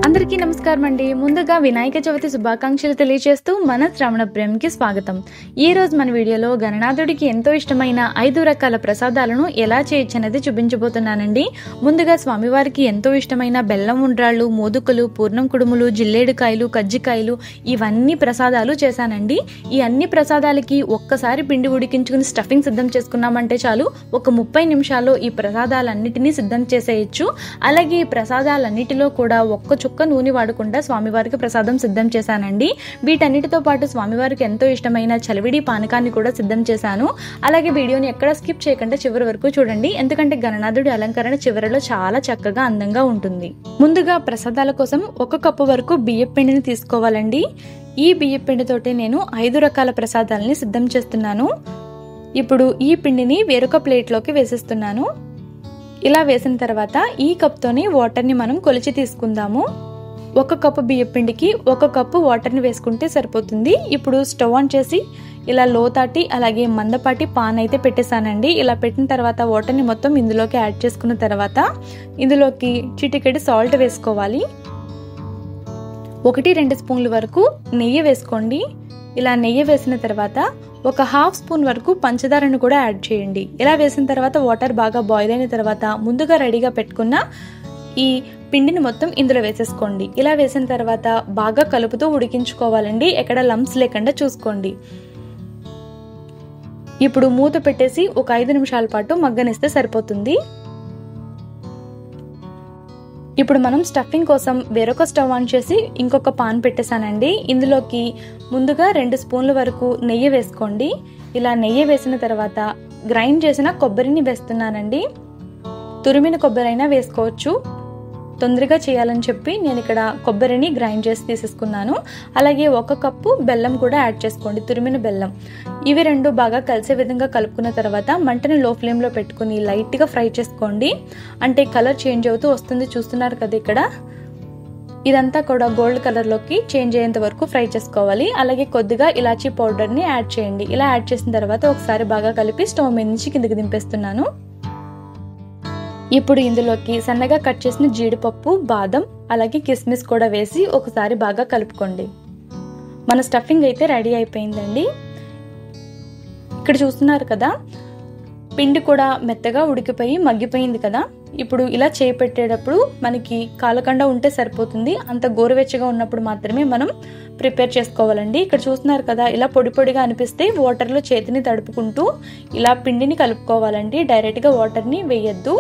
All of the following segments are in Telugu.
అందరికీ నమస్కారం అండి ముందుగా వినాయక చవితి శుభాకాంక్షలు తెలియజేస్తూ మన శ్రవణ ప్రేమకి స్వాగతం ఈ రోజు మన వీడియోలో గణనాథుడికి ఎంతో ఇష్టమైన ఐదు రకాల ప్రసాదాలను ఎలా చేయొచ్చనేది చూపించబోతున్నానండి ముందుగా స్వామివారికి ఎంతో ఇష్టమైన బెల్లం ఉండ్రాళ్ళు మోదుకలు పూర్ణం కుడుములు జిల్లేడుకాయలు కజ్జికాయలు ఇవన్నీ ప్రసాదాలు చేశానండి ఈ అన్ని ప్రసాదాలకి ఒక్కసారి పిండి ఉడికించుకుని స్టఫింగ్ సిద్ధం చేసుకున్నామంటే చాలు ఒక ముప్పై నిమిషాల్లో ఈ ప్రసాదాలన్నిటినీ సిద్ధం చేసేయచ్చు అలాగే ఈ ప్రసాదాలన్నిటిలో కూడా ఒక్క చుక్క నూనె వాడకుండా స్వామివారికి ప్రసాదం సిద్ధం చేశానండి వీటన్నిటితో పాటు స్వామివారికి ఎంతో ఇష్టమైన చలివిడి పానకాన్ని కూడా సిద్ధం చేశాను అలాగే వీడియోని ఎక్కడ స్కిప్ చేయకుండా చివరి వరకు చూడండి ఎందుకంటే గణనాథుడి అలంకరణ చివరిలో చాలా చక్కగా అందంగా ఉంటుంది ముందుగా ప్రసాదాల కోసం ఒక కప్పు వరకు బియ్యం పిండిని తీసుకోవాలండి ఈ బియ్యం పిండితోటి నేను ఐదు రకాల ప్రసాదాలని సిద్ధం చేస్తున్నాను ఇప్పుడు ఈ పిండిని వేరొక ప్లేట్లోకి వేసేస్తున్నాను ఇలా వేసిన తర్వాత ఈ కప్తోని వాటర్ని మనం కొలిచి తీసుకుందాము ఒక కప్పు బియ్యం పిండికి ఒక కప్పు వాటర్ని వేసుకుంటే సరిపోతుంది ఇప్పుడు స్టవ్ ఆన్ చేసి ఇలా లోతాటి అలాగే మందపాటి పాన్ అయితే పెట్టేశానండి ఇలా పెట్టిన తర్వాత వాటర్ని మొత్తం ఇందులోకి యాడ్ చేసుకున్న తర్వాత ఇందులోకి చిటికెడి సాల్ట్ వేసుకోవాలి ఒకటి రెండు స్పూన్ల వరకు నెయ్యి వేసుకోండి ఇలా నెయ్యి వేసిన తర్వాత ఒక హాఫ్ స్పూన్ వరకు పంచదారను కూడా యాడ్ చేయండి ఇలా వేసిన తర్వాత వాటర్ బాగా బాయిల్ అయిన తర్వాత ముందుగా రెడీగా పెట్టుకున్న ఈ పిండిని మొత్తం ఇందులో వేసేసుకోండి ఇలా వేసిన తర్వాత బాగా కలుపుతూ ఉడికించుకోవాలండి ఎక్కడ లంప్స్ లేకుండా చూసుకోండి ఇప్పుడు మూత పెట్టేసి ఒక ఐదు నిమిషాల పాటు మగ్గనిస్తే సరిపోతుంది ఇప్పుడు మనం స్టఫింగ్ కోసం వేరొక స్టవ్ ఆన్ చేసి ఇంకొక పాన్ పెట్టేశానండి ఇందులోకి ముందుగా రెండు స్పూన్ల వరకు నెయ్యి వేసుకోండి ఇలా నెయ్యి వేసిన తర్వాత గ్రైండ్ చేసిన కొబ్బరిని వేస్తున్నానండి తురిమిన కొబ్బరి అయినా వేసుకోవచ్చు తొందరగా చేయాలని చెప్పి నేను ఇక్కడ కొబ్బరిని గ్రైండ్ చేసి తీసేసుకున్నాను అలాగే ఒక కప్పు బెల్లం కూడా యాడ్ చేసుకోండి తురిమిన బెల్లం ఇవి రెండు బాగా కలిసే విధంగా కలుపుకున్న తర్వాత మంటని లో ఫ్లేమ్లో పెట్టుకుని లైట్గా ఫ్రై చేసుకోండి అంటే కలర్ చేంజ్ అవుతూ వస్తుంది చూస్తున్నారు కదా ఇక్కడ ఇదంతా కూడా గోల్డ్ కలర్లోకి చేంజ్ అయ్యేంత వరకు ఫ్రై చేసుకోవాలి అలాగే కొద్దిగా ఇలాచీ పౌడర్ని యాడ్ చేయండి ఇలా యాడ్ చేసిన తర్వాత ఒకసారి బాగా కలిపి స్టవ్ మీద నుంచి కిందకి దింపేస్తున్నాను ఇప్పుడు ఇందులోకి సన్నగా కట్ చేసిన జీడిపప్పు బాదం అలాగే కిస్మిస్ కూడా వేసి ఒకసారి బాగా కలుపుకోండి మన స్టఫింగ్ అయితే రెడీ అయిపోయిందండి ఇక్కడ చూస్తున్నారు కదా పిండి కూడా మెత్తగా ఉడికిపోయి మగ్గిపోయింది కదా ఇప్పుడు ఇలా చేయి పెట్టేటప్పుడు మనకి కాలకండ ఉంటే సరిపోతుంది అంత గోరువెచ్చగా ఉన్నప్పుడు మాత్రమే మనం ప్రిపేర్ చేసుకోవాలండి ఇక్కడ చూస్తున్నారు కదా ఇలా పొడి పొడిగా అనిపిస్తే వాటర్లో చేతిని తడుపుకుంటూ ఇలా పిండిని కలుపుకోవాలండి డైరెక్ట్గా వాటర్ని వేయద్దు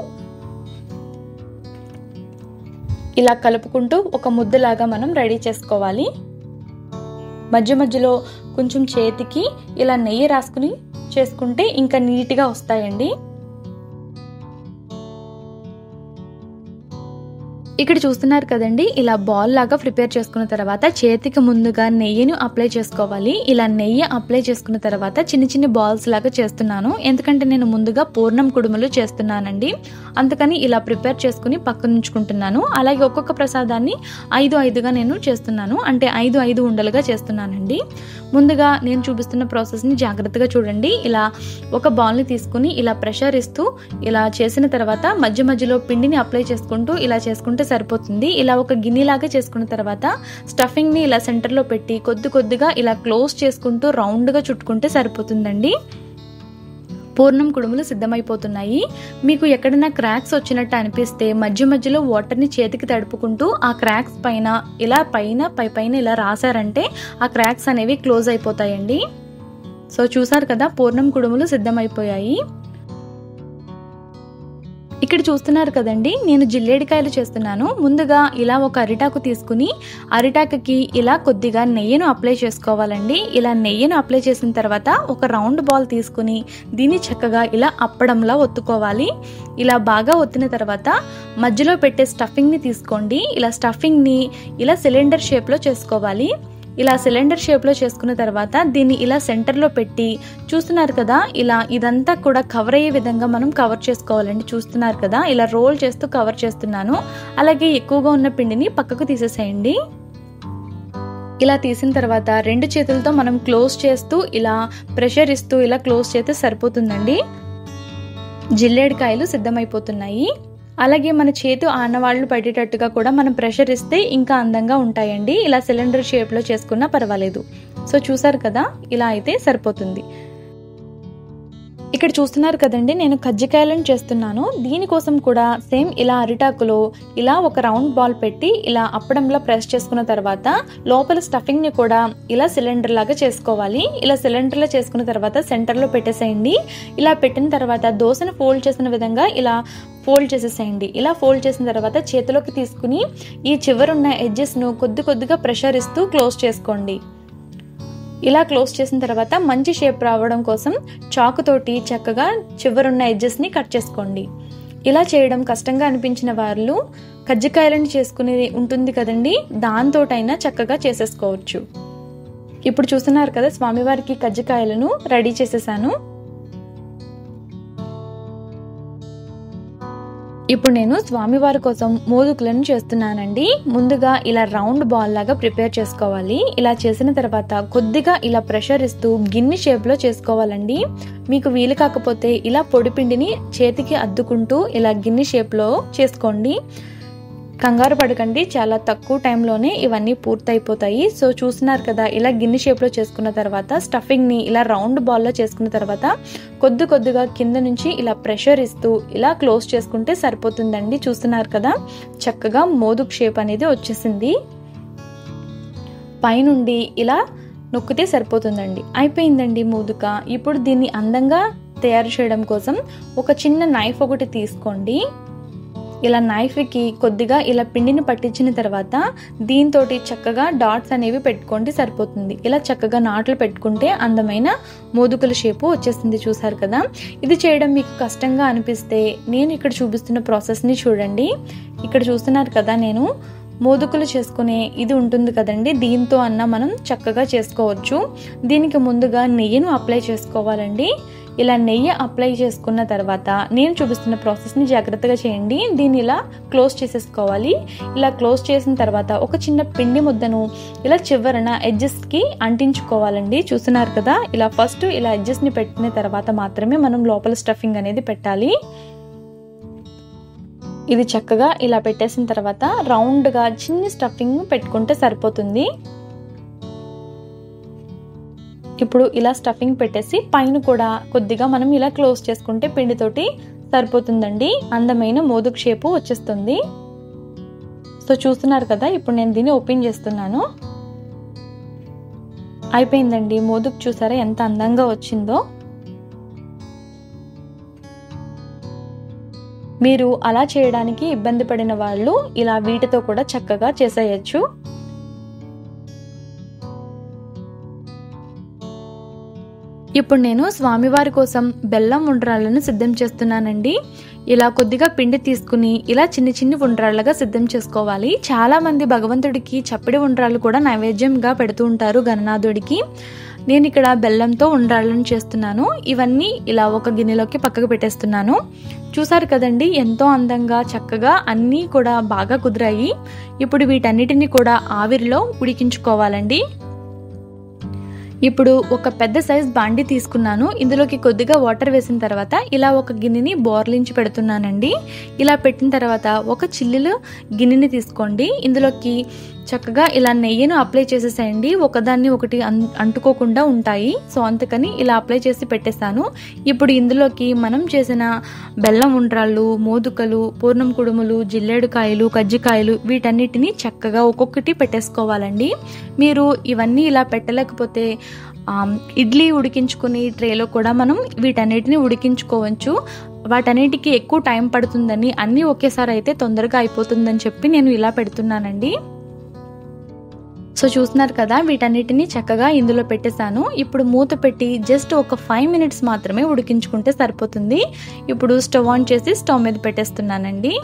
ఇలా కలుపుకుంటూ ఒక ముద్దలాగా మనం రెడీ చేసుకోవాలి మధ్య మధ్యలో కొంచెం చేతికి ఇలా నెయ్యి రాసుకుని చేసుకుంటే ఇంకా నీట్గా వస్తాయండి ఇక్కడ చూస్తున్నారు కదండి ఇలా బాల్ లాగా ప్రిపేర్ చేసుకున్న తర్వాత చేతికి ముందుగా నెయ్యిని అప్లై చేసుకోవాలి ఇలా నెయ్యి అప్లై చేసుకున్న తర్వాత చిన్న చిన్న బాల్స్ లాగా చేస్తున్నాను ఎందుకంటే నేను ముందుగా పూర్ణం కుడుములు చేస్తున్నానండి అందుకని ఇలా ప్రిపేర్ చేసుకుని పక్కన ఉంచుకుంటున్నాను అలాగే ఒక్కొక్క ప్రసాదాన్ని ఐదు ఐదుగా నేను చేస్తున్నాను అంటే ఐదు ఐదు ఉండలుగా చేస్తున్నానండి ముందుగా నేను చూపిస్తున్న ప్రాసెస్ని జాగ్రత్తగా చూడండి ఇలా ఒక బాల్ని తీసుకుని ఇలా ప్రెషర్ ఇస్తూ ఇలా చేసిన తర్వాత మధ్య మధ్యలో పిండిని అప్లై చేసుకుంటూ ఇలా చేసుకుంటే సరిపోతుంది ఇలా ఒక గిన్నెలాగా చేసుకున్న తర్వాత స్టఫింగ్ని ఇలా సెంటర్లో పెట్టి కొద్ది కొద్దిగా ఇలా క్లోజ్ చేసుకుంటూ రౌండ్గా చుట్టుకుంటే సరిపోతుందండి పూర్ణం కుడుములు సిద్ధమైపోతున్నాయి మీకు ఎక్కడైనా క్రాక్స్ వచ్చినట్టు అనిపిస్తే మధ్య మధ్యలో వాటర్ని చేతికి తడుపుకుంటూ ఆ క్రాక్స్ పైన ఇలా పైన పై పైన ఇలా రాసారంటే ఆ క్రాక్స్ అనేవి క్లోజ్ అయిపోతాయండి సో చూసారు కదా పూర్ణం కుడుములు సిద్ధమైపోయాయి ఇక్కడ చూస్తున్నారు కదండి నేను జిల్లేడికాయలు చేస్తున్నాను ముందుగా ఇలా ఒక అరిటాకు తీసుకుని అరిటాకుకి ఇలా కొద్దిగా నెయ్యిను అప్లై చేసుకోవాలండి ఇలా నెయ్యిను అప్లై చేసిన తర్వాత ఒక రౌండ్ బాల్ తీసుకుని దీన్ని చక్కగా ఇలా అప్పడంలా ఒత్తుకోవాలి ఇలా బాగా ఒత్తిన తర్వాత మధ్యలో పెట్టే స్టఫింగ్ని తీసుకోండి ఇలా స్టఫింగ్ని ఇలా సిలిండర్ షేప్లో చేసుకోవాలి ఇలా సిలిండర్ షేప్లో చేసుకున్న తర్వాత దీన్ని ఇలా సెంటర్లో పెట్టి చూస్తున్నారు కదా ఇలా ఇదంతా కూడా కవర్ అయ్యే విధంగా మనం కవర్ చేసుకోవాలండి చూస్తున్నారు కదా ఇలా రోల్ చేస్తూ కవర్ చేస్తున్నాను అలాగే ఎక్కువగా ఉన్న పిండిని పక్కకు తీసేసేయండి ఇలా తీసిన తర్వాత రెండు చేతులతో మనం క్లోజ్ చేస్తూ ఇలా ప్రెషర్ ఇస్తూ ఇలా క్లోజ్ చేస్తే సరిపోతుందండి జిల్లేడికాయలు సిద్ధమైపోతున్నాయి అలాగే మన చేతి ఆనవాళ్ళు పడేటట్టుగా కూడా మనం ప్రెషర్ ఇస్తే ఇంకా అందంగా ఉంటాయండి ఇలా సిలిండర్ షేప్లో చేసుకున్నా పర్వాలేదు సో చూసారు కదా ఇలా అయితే సరిపోతుంది ఇక్కడ చూస్తున్నారు కదండి నేను కజ్జికాయలను చేస్తున్నాను దీనికోసం కూడా సేమ్ ఇలా అరిటాకులో ఇలా ఒక రౌండ్ బాల్ పెట్టి ఇలా అప్పడంలో ప్రెస్ చేసుకున్న తర్వాత లోపల స్టఫింగ్ని కూడా ఇలా సిలిండర్ లాగా చేసుకోవాలి ఇలా సిలిండర్లో చేసుకున్న తర్వాత సెంటర్లో పెట్టేసేయండి ఇలా పెట్టిన తర్వాత దోశను ఫోల్డ్ చేసిన విధంగా ఇలా ఫోల్డ్ చేసేసేయండి ఇలా ఫోల్డ్ చేసిన తర్వాత చేతిలోకి తీసుకుని ఈ చివరున్న ఎడ్జెస్ను కొద్ది కొద్దిగా ప్రెషర్ ఇస్తూ క్లోజ్ చేసుకోండి ఇలా క్లోజ్ చేసిన తర్వాత మంచి షేప్ రావడం కోసం చాకుతోటి చక్కగా చివరున్న ఎడ్జెస్ని కట్ చేసుకోండి ఇలా చేయడం కష్టంగా అనిపించిన వాళ్ళు కజ్జికాయలను చేసుకునేది ఉంటుంది కదండి దాంతోటైనా చక్కగా చేసేసుకోవచ్చు ఇప్పుడు చూస్తున్నారు కదా స్వామివారికి కజ్జికాయలను రెడీ చేసేసాను ఇప్పుడు నేను స్వామివారి కోసం మోదుకులను చేస్తున్నానండి ముందుగా ఇలా రౌండ్ బాల్ లాగా ప్రిపేర్ చేసుకోవాలి ఇలా చేసిన తర్వాత కొద్దిగా ఇలా ప్రెషర్ ఇస్తూ గిన్నె షేప్లో చేసుకోవాలండి మీకు వీలు కాకపోతే ఇలా పొడిపిండిని చేతికి అద్దుకుంటూ ఇలా గిన్నె షేప్లో చేసుకోండి కంగారు పడకండి చాలా తక్కువ టైంలోనే ఇవన్నీ పూర్తయిపోతాయి సో చూస్తున్నారు కదా ఇలా గిన్నె షేప్లో చేసుకున్న తర్వాత స్టఫింగ్ని ఇలా రౌండ్ బాల్లో చేసుకున్న తర్వాత కొద్ది కొద్దిగా కింద నుంచి ఇలా ప్రెషర్ ఇస్తూ ఇలా క్లోజ్ చేసుకుంటే సరిపోతుందండి చూస్తున్నారు కదా చక్కగా మోదుక్ షేప్ అనేది వచ్చేసింది పైనుండి ఇలా నొక్కితే సరిపోతుందండి అయిపోయిందండి మోదుక ఇప్పుడు దీన్ని అందంగా తయారు చేయడం కోసం ఒక చిన్న నైఫ్ ఒకటి తీసుకోండి ఇలా నైఫ్కి కొద్దిగా ఇలా పిండిని పట్టించిన తర్వాత దీంతో చక్కగా డాట్స్ అనేవి పెట్టుకోండి సరిపోతుంది ఇలా చక్కగా నాట్లు పెట్టుకుంటే అందమైన మోదుకల షేపు వచ్చేసింది చూసారు కదా ఇది చేయడం మీకు కష్టంగా అనిపిస్తే నేను ఇక్కడ చూపిస్తున్న ప్రాసెస్ని చూడండి ఇక్కడ చూస్తున్నారు కదా నేను మోదుకులు చేసుకునే ఇది ఉంటుంది కదండి దీంతో అన్న మనం చక్కగా చేసుకోవచ్చు దీనికి ముందుగా నెయ్యిను అప్లై చేసుకోవాలండి ఇలా నెయ్యి అప్లై చేసుకున్న తర్వాత నేను చూపిస్తున్న ప్రాసెస్ని జాగ్రత్తగా చేయండి దీన్ని ఇలా క్లోజ్ చేసేసుకోవాలి ఇలా క్లోజ్ చేసిన తర్వాత ఒక చిన్న పిండి ముద్దను ఇలా చివరన ఎడ్జెస్కి అంటించుకోవాలండి చూస్తున్నారు కదా ఇలా ఫస్ట్ ఇలా ఎడ్జెస్ని పెట్టిన తర్వాత మాత్రమే మనం లోపల స్టఫింగ్ అనేది పెట్టాలి ఇది చక్కగా ఇలా పెట్టేసిన తర్వాత రౌండ్గా చిన్న స్టఫింగ్ పెట్టుకుంటే సరిపోతుంది ఇప్పుడు ఇలా స్టఫింగ్ పెట్టేసి పైన కూడా కొద్దిగా మనం ఇలా క్లోజ్ చేసుకుంటే పిండితోటి సరిపోతుందండి అందమైన మోదుకు షేపు వచ్చేస్తుంది సో చూస్తున్నారు కదా ఇప్పుడు నేను దీన్ని ఓపెన్ చేస్తున్నాను అయిపోయిందండి మోదుకు చూసారా ఎంత అందంగా వచ్చిందో మీరు అలా చేయడానికి ఇబ్బంది పడిన వాళ్ళు ఇలా వీటితో కూడా చక్కగా చేసేయచ్చు ఇప్పుడు నేను స్వామివారి కోసం బెల్లం ఉండ్రాళ్ళను సిద్ధం చేస్తున్నానండి ఇలా కొద్దిగా పిండి తీసుకుని ఇలా చిన్న చిన్న ఉండ్రాళ్ళగా సిద్ధం చేసుకోవాలి చాలా మంది భగవంతుడికి చప్పిడి ఉండ్రాళ్ళు కూడా నైవేద్యంగా పెడుతూ ఉంటారు గణనాథుడికి నేను ఇక్కడ బెల్లంతో ఉండ్రాళ్ళను చేస్తున్నాను ఇవన్నీ ఇలా ఒక గిన్నెలోకి పక్కకు పెట్టేస్తున్నాను చూసారు కదండి ఎంతో అందంగా చక్కగా అన్నీ కూడా బాగా కుదిరాయి ఇప్పుడు వీటన్నిటిని కూడా ఆవిరిలో ఉడికించుకోవాలండి ఇప్పుడు ఒక పెద్ద సైజ్ బాండి తీసుకున్నాను ఇందులోకి కొద్దిగా వాటర్ వేసిన తర్వాత ఇలా ఒక గిన్నెని బోర్లించి పెడుతున్నానండి ఇలా పెట్టిన తర్వాత ఒక చిల్లులు గిన్నెని తీసుకోండి ఇందులోకి చక్కగా ఇలా నెయ్యిను అప్లై చేసేసేయండి ఒకదాన్ని ఒకటి అంటుకోకుండా ఉంటాయి సో అందుకని ఇలా అప్లై చేసి పెట్టేశాను ఇప్పుడు ఇందులోకి మనం చేసిన బెల్లం ఉండ్రాళ్ళు మోదుకలు పూర్ణం కుడుములు జిల్లేడుకాయలు కజ్జికాయలు వీటన్నిటిని చక్కగా ఒక్కొక్కటి పెట్టేసుకోవాలండి మీరు ఇవన్నీ ఇలా పెట్టలేకపోతే ఇడ్లీ ఉడికించుకుని ట్రేలో కూడా మనం వీటన్నిటిని ఉడికించుకోవచ్చు వాటన్నిటికి ఎక్కువ టైం పడుతుందని అన్నీ ఒకేసారి అయితే తొందరగా అయిపోతుందని చెప్పి నేను ఇలా పెడుతున్నానండి సో చూస్తున్నారు కదా వీటన్నిటిని చక్కగా ఇందులో పెట్టేశాను ఇప్పుడు మూత పెట్టి జస్ట్ ఒక ఫైవ్ మినిట్స్ మాత్రమే ఉడికించుకుంటే సరిపోతుంది ఇప్పుడు స్టవ్ ఆన్ చేసి స్టవ్ మీద పెట్టేస్తున్నానండి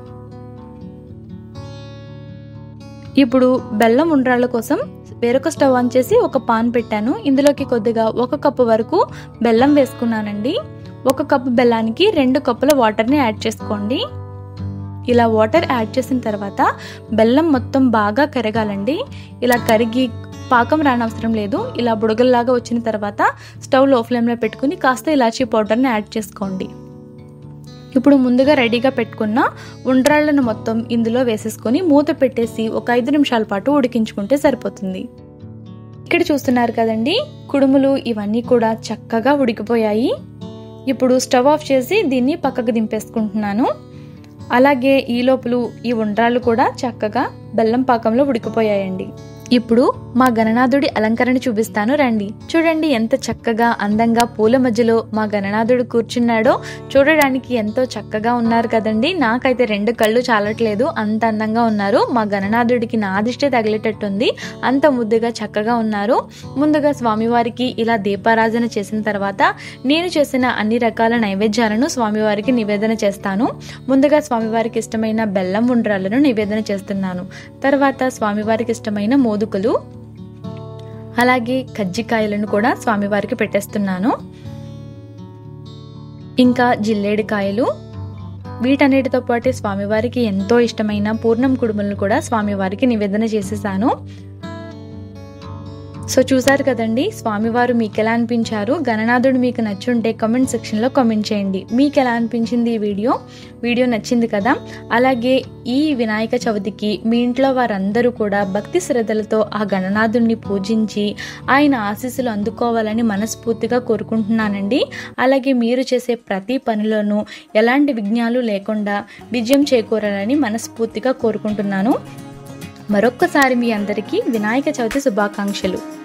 ఇప్పుడు బెల్లం ఉండ్రాళ్ళ కోసం వేరొక స్టవ్ ఆన్ చేసి ఒక పాన్ పెట్టాను ఇందులోకి కొద్దిగా ఒక కప్పు వరకు బెల్లం వేసుకున్నానండి ఒక కప్పు బెల్లానికి రెండు కప్పుల వాటర్ని యాడ్ చేసుకోండి ఇలా వాటర్ యాడ్ చేసిన తర్వాత బెల్లం మొత్తం బాగా కరగాలండి ఇలా కరిగి పాకం రానవసరం లేదు ఇలా బుడగల్లాగా వచ్చిన తర్వాత స్టవ్ లో ఫ్లేమ్లో పెట్టుకుని కాస్త ఇలాచీ పౌడర్ని యాడ్ చేసుకోండి ఇప్పుడు ముందుగా రెడీగా పెట్టుకున్న ఉండ్రాళ్ళను మొత్తం ఇందులో వేసేసుకొని మూత పెట్టేసి ఒక ఐదు నిమిషాల పాటు ఉడికించుకుంటే సరిపోతుంది ఇక్కడ చూస్తున్నారు కదండి కుడుములు ఇవన్నీ కూడా చక్కగా ఉడికిపోయాయి ఇప్పుడు స్టవ్ ఆఫ్ చేసి దీన్ని పక్కకు దింపేసుకుంటున్నాను అలాగే ఈ లోపలు ఈ ఉండ్రాళ్ళు కూడా చక్కగా బెల్లం పాకంలో ఉడికిపోయాయండి ఇప్పుడు మా గణనాథుడి అలంకరణ చూపిస్తాను రండి చూడండి ఎంత చక్కగా అందంగా పూల మధ్యలో మా గణనాథుడు కూర్చున్నాడో చూడడానికి ఎంతో చక్కగా ఉన్నారు కదండి నాకైతే రెండు కళ్ళు చాలట్లేదు అంత అందంగా ఉన్నారు మా గణనాథుడికి నా దిష్టే తగిలేటట్టుంది అంత ముద్దుగా చక్కగా ఉన్నారు ముందుగా స్వామివారికి ఇలా దీపారాధన చేసిన తర్వాత నేను చేసిన అన్ని రకాల నైవేద్యాలను స్వామివారికి నివేదన చేస్తాను ముందుగా స్వామివారికి ఇష్టమైన బెల్లం ఉండ్రాలను నివేదన చేస్తున్నాను తర్వాత స్వామివారికి ఇష్టమైన మోదుకులు అలాగే కజ్జికాయలను కూడా స్వామివారికి పెట్టేస్తున్నాను ఇంకా జిల్లేడికాయలు వీటన్నిటితో పాటు స్వామివారికి ఎంతో ఇష్టమైన పూర్ణం కుడుములను కూడా స్వామివారికి నివేదన చేసేసాను సో చూసారు కదండి స్వామివారు మీకు ఎలా అనిపించారు గణనాథుడు మీకు నచ్చుంటే కామెంట్ సెక్షన్లో కామెంట్ చేయండి మీకు ఎలా అనిపించింది ఈ వీడియో వీడియో నచ్చింది కదా అలాగే ఈ వినాయక చవితికి మీ ఇంట్లో వారందరూ కూడా భక్తి శ్రద్ధలతో ఆ గణనాథుడిని పూజించి ఆయన ఆశీస్సులు అందుకోవాలని మనస్ఫూర్తిగా కోరుకుంటున్నానండి అలాగే మీరు చేసే ప్రతి పనిలోనూ ఎలాంటి విఘ్నాలు లేకుండా విజయం చేకూరాలని మనస్ఫూర్తిగా కోరుకుంటున్నాను మరొక్కసారి మీ అందరికీ వినాయక చవితి శుభాకాంక్షలు